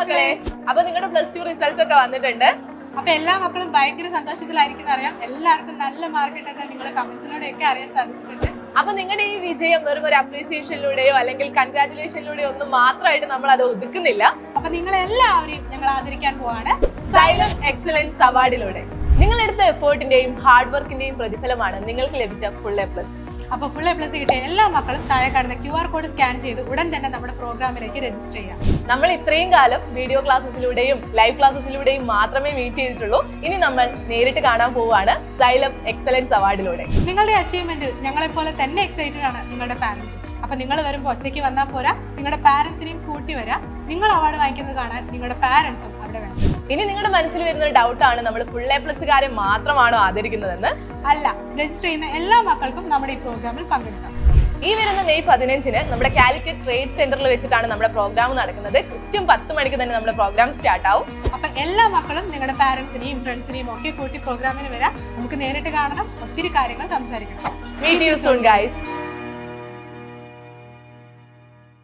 മക്കളെ അപ്പൊ നിങ്ങളുടെ പ്ലസ് ടു റിസൾട്ട്സ് ഒക്കെ വന്നിട്ടുണ്ട് അപ്പൊ എല്ലാ മക്കളും ഭയങ്കര സന്തോഷത്തിലായിരിക്കും അറിയാം എല്ലാവർക്കും നല്ല മാർക്ക് ഉണ്ടെന്ന് നിങ്ങൾ കമന്റ്സിലൂടെ ഒക്കെ അറിയാൻ സാധിച്ചിട്ടുണ്ട് അപ്പൊ നിങ്ങളുടെ ഈ വിജയം വെറും ഒരു അപ്രീസിയേഷനിലൂടെയോ അല്ലെങ്കിൽ കൺഗ്രാറ്റുലേഷനിലൂടെയോ ഒന്നും മാത്രമായിട്ട് നമ്മൾ അത് ഒതുക്കുന്നില്ല അപ്പൊ നിങ്ങൾ എല്ലാവരെയും ഞങ്ങൾ ആദരിക്കാൻ പോവാണ് സൈലം എക്സലൻസ് അവാർഡിലൂടെ നിങ്ങളെടുത്ത എഫേർട്ടിന്റെയും ഹാർഡ് വർക്കിന്റെയും പ്രതിഫലമാണ് നിങ്ങൾക്ക് ലഭിച്ച ഫുൾ എ പ്ലസ് അപ്പൊ ഫുൾ എ പ്ലസ് കിട്ടിയ എല്ലാ മക്കളും താഴെ കാണുന്ന ക്യു ആർ കോഡ് സ്കാൻ ചെയ്ത് ഉടൻ തന്നെ നമ്മുടെ പ്രോഗ്രാമിലേക്ക് രജിസ്റ്റർ ചെയ്യാം നമ്മൾ ഇത്രയും കാലം വീഡിയോ ക്ലാസ്സസിലൂടെയും ലൈവ് ക്ലാസ്സസിലൂടെയും മാത്രമേ മീറ്റ് ചെയ്തിട്ടുള്ളൂ ഇനി നമ്മൾ നേരിട്ട് കാണാൻ പോവുകയാണ് സൈലം എക്സലൻസ് അവാർഡിലൂടെ നിങ്ങളുടെ അച്ചീവ്മെന്റിൽ ഞങ്ങളെ പോലെ തന്നെ എക്സൈറ്റഡ് ആണ് നിങ്ങളുടെ പാരന്റ്സ് അപ്പൊ നിങ്ങൾ വരുമ്പോൾ ഒറ്റയ്ക്ക് വന്നാൽ പോരാ നിങ്ങളുടെ പാരന്റ്സിനെയും കൂട്ടി വരാം നിങ്ങൾ അവാർഡ് വാങ്ങിക്കുന്നത് കാണാൻ നിങ്ങളുടെ പാരന്റ്സും അവിടെ വേണം ഇനി നിങ്ങളുടെ മനസ്സിൽ വരുന്ന ഒരു ഡൗട്ടാണ് നമ്മൾ ഫുൾ എ പ്ലസ്സുകാരെ മാത്രമാണോ ആദരിക്കുന്നതെന്ന് അല്ല രജിസ്റ്റർ ചെയ്യുന്ന എല്ലാ മക്കൾക്കും നമ്മുടെ ഈ പ്രോഗ്രാമിൽ പങ്കെടുക്കാം ഈ വരുന്ന മെയ് പതിനഞ്ചിന് നമ്മുടെ കാലിക്കറ്റ് ട്രേഡ് സെന്ററിൽ വെച്ചിട്ടാണ് നമ്മുടെ പ്രോഗ്രാം നടക്കുന്നത് കൃത്യം പത്ത് മണിക്ക് തന്നെ നമ്മുടെ പ്രോഗ്രാം സ്റ്റാർട്ട് ആവും അപ്പൊ എല്ലാ മക്കളും നിങ്ങളുടെ പാരന്റ്സിനെയും ഫ്രണ്ട്സിനെയും ഒക്കെ കൂട്ടി പ്രോഗ്രാമിന് വരാം നമുക്ക് നേരിട്ട് കാണണം ഒത്തിരി കാര്യങ്ങൾ സംസാരിക്കണം മീറ്റ് യു സൂൺ ഗൈസ്